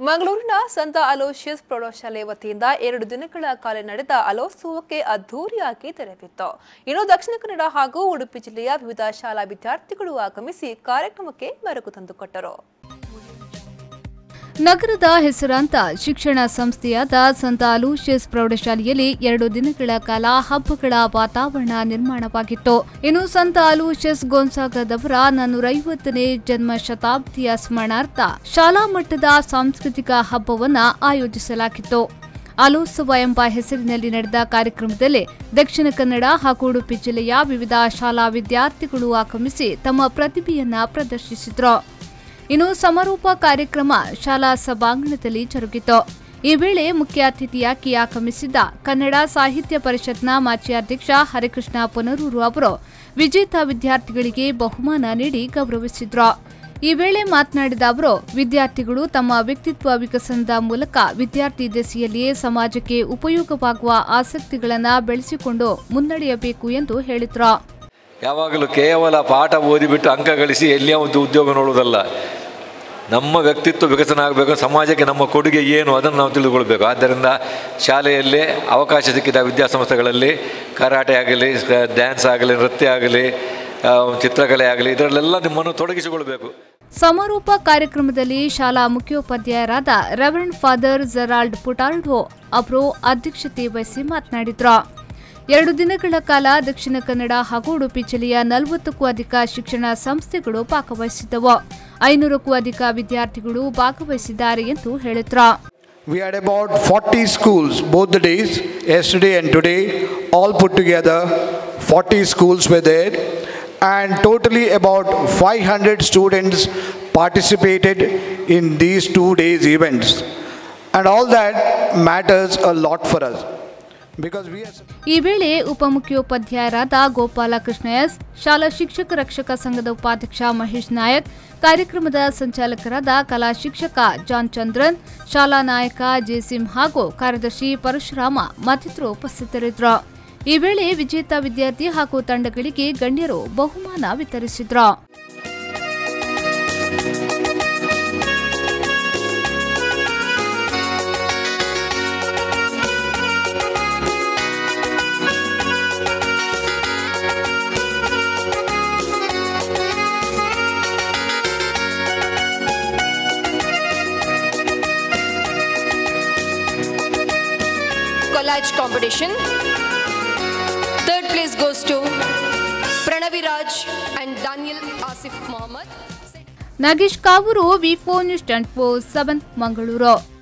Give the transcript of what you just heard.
ಮಂಗಳೂರಿನ ಸಂತ ಅಲೋಷಿಯಸ್ ಪ್ರೌಢಶಾಲೆ ವತಿಯಿಂದ ಎರಡು ದಿನಗಳ ಕಾಲ ನಡೆದ ಅಲೋತ್ಸವಕ್ಕೆ ಅದ್ದೂರಿಯಾಗಿ ತೆರೆಬಿತ್ತು ಇನ್ನು ದಕ್ಷಿಣ ಕನ್ನಡ ಹಾಗೂ ಉಡುಪಿ ಜಿಲ್ಲೆಯ ವಿವಿಧ ಶಾಲಾ ವಿದ್ಯಾರ್ಥಿಗಳು ಆಗಮಿಸಿ ಕಾರ್ಯಕ್ರಮಕ್ಕೆ ಮೆರುಗು ತಂದುಕೊಟ್ಟರು ನಗರದ ಹೆಸರಾಂತ ಶಿಕ್ಷಣ ಸಂಸ್ಥೆಯಾದ ಸಂತ ಅಲೂಷಿಯಸ್ ಪ್ರೌಢಶಾಲೆಯಲ್ಲಿ ಎರಡು ದಿನಗಳ ಕಾಲ ಹಬ್ಬಗಳ ವಾತಾವರಣ ನಿರ್ಮಾಣವಾಗಿತ್ತು ಇನ್ನು ಸಂತ ಅಲೂಷಿಯಸ್ ಗೋನ್ಸಾಗದವರ ನಾನ್ನೂರೈವತ್ತನೇ ಜನ್ಮ ಶತಾಬ್ದಿಯ ಸ್ಮರಣಾರ್ಥ ಶಾಲಾ ಮಟ್ಟದ ಸಾಂಸ್ಕೃತಿಕ ಹಬ್ಬವನ್ನ ಆಯೋಜಿಸಲಾಗಿತ್ತು ಅಲೋತ್ಸವ ಎಂಬ ಹೆಸರಿನಲ್ಲಿ ನಡೆದ ಕಾರ್ಯಕ್ರಮದಲ್ಲಿ ದಕ್ಷಿಣ ಕನ್ನಡ ಹಾಗೂ ಉಡುಪಿ ಜಿಲ್ಲೆಯ ವಿವಿಧ ಶಾಲಾ ವಿದ್ಯಾರ್ಥಿಗಳು ಆಗಮಿಸಿ ತಮ್ಮ ಪ್ರತಿಭೆಯನ್ನ ಪ್ರದರ್ಶಿಸಿದ್ರು ಇನ್ನು ಸಮಾರೋಪ ಕಾರ್ಯಕ್ರಮ ಶಾಲಾ ಸಭಾಂಗಣದಲ್ಲಿ ಜರುಗಿತು ಈ ವೇಳೆ ಮುಖ್ಯ ಅತಿಥಿಯಾಗಿ ಆಗಮಿಸಿದ್ದ ಕನ್ನಡ ಸಾಹಿತ್ಯ ಪರಿಷತ್ನ ಮಾಜಿ ಅಧ್ಯಕ್ಷ ಹರಿಕೃಷ್ಣ ಪುನರೂರು ಅವರು ವಿಜೇತ ವಿದ್ಯಾರ್ಥಿಗಳಿಗೆ ಬಹುಮಾನ ನೀಡಿ ಗೌರವಿಸಿದ್ರು ಈ ವೇಳೆ ಮಾತನಾಡಿದ ಅವರು ವಿದ್ಯಾರ್ಥಿಗಳು ತಮ್ಮ ವ್ಯಕ್ತಿತ್ವ ವಿಕಸನದ ಮೂಲಕ ವಿದ್ಯಾರ್ಥಿ ದೆಸೆಯಲ್ಲಿಯೇ ಸಮಾಜಕ್ಕೆ ಉಪಯೋಗವಾಗುವ ಆಸಕ್ತಿಗಳನ್ನು ಬೆಳೆಸಿಕೊಂಡು ಮುನ್ನಡೆಯಬೇಕು ಎಂದು ಹೇಳಿದ್ರು ಯಾವಾಗಲೂ ಕೇವಲ ಪಾಠ ಓದಿಬಿಟ್ಟು ಅಂಕ ಗಳಿಸಿ ಎಲ್ಲಿಯ ಒಂದು ಉದ್ಯೋಗ ನೋಡುವುದಲ್ಲ ನಮ್ಮ ವ್ಯಕ್ತಿತ್ವ ವಿಕಸನ ಆಗಬೇಕು ಸಮಾಜಕ್ಕೆ ನಮ್ಮ ಕೊಡುಗೆ ಏನು ಅದನ್ನು ನಾವು ತಿಳಿದುಕೊಳ್ಬೇಕು ಆದ್ದರಿಂದ ಶಾಲೆಯಲ್ಲೇ ಅವಕಾಶ ಸಿಕ್ಕಿದ ವಿದ್ಯಾಸಂಸ್ಥೆಗಳಲ್ಲಿ ಕರಾಟೆ ಆಗಲಿ ಡ್ಯಾನ್ಸ್ ಆಗಲಿ ನೃತ್ಯ ಆಗಲಿ ಆ, ಚಿತ್ರಕಲೆ ಆಗಲಿ ಇದರಲ್ಲೆಲ್ಲ ನಿಮ್ಮನ್ನು ತೊಡಗಿಸಿಕೊಳ್ಬೇಕು ಸಮಾರೋಪ ಕಾರ್ಯಕ್ರಮದಲ್ಲಿ ಶಾಲಾ ಮುಖ್ಯೋಪಾಧ್ಯಾಯರಾದ ರೆವರೆಂಡ್ ಫಾದರ್ ಜೆರಾಲ್ಡ್ ಪುಟಾರ್ಡೋ ಅವರು ಅಧ್ಯಕ್ಷತೆ ವಹಿಸಿ ಮಾತನಾಡಿದ್ರು ಎರಡು ದಿನಗಳ ಕಾಲ ದಕ್ಷಿಣ ಕನ್ನಡ ಹಾಗೂ ಉಡುಪಿ ಜಿಲ್ಲೆಯ ನಲವತ್ತಕ್ಕೂ ಅಧಿಕ ಶಿಕ್ಷಣ ಸಂಸ್ಥೆಗಳು ಭಾಗವಹಿಸಿದ್ದವು ಐನೂರಕ್ಕೂ ಅಧಿಕ ವಿದ್ಯಾರ್ಥಿಗಳು ಭಾಗವಹಿಸಿದ್ದಾರೆ ಎಂದು ಹೇಳಿದ್ರು We had about 40 schools both the days, yesterday and today, all put together. 40 schools were there, and totally about 500 students participated in these two days' events. And all that matters a lot for us because we are. ಈ ವೇಳೆ ಉಪಮುಖ್ಯೋಪಾಧ್ಯಾಯರಾದ Gopalakrishna S ಶಾಲಾ ಶಿಕ್ಷಕ ರಕ್ಷಕ ಸಂಘದ ಉಪಾಧ್ಯಕ್ಷ ಮಹೇಶ್ ನಾಯಕ್ ಕಾರ್ಯಕ್ರಮದ ಸಂಚಾಲಕರಾದ ಕಲಾ ಶಿಕ್ಷಕ ಜಾನ್ ಚಂದ್ರನ್ ಶಾಲಾ ನಾಯಕ ಜೆಸಿಂ ಹಾಗೂ ಕಾರ್ಯದರ್ಶಿ ಪರಶುರಾಮ ಮತ್ತಿತರರು ಉಪಸ್ಥಿತರಿದ್ದರು ಈ ವೇಳೆ ವಿಜೇತ ವಿದ್ಯಾರ್ಥಿ ಹಾಗೂ ತಂಡಗಳಿಗೆ ಗಣ್ಯರು ಬಹುಮಾನ ವಿತರಿಸಿದ್ರು collage competition. Third place goes to Pranavi Raj and Daniel Asif Mohammed. Nagesh Kavoor V four news twenty four seven Mangaluru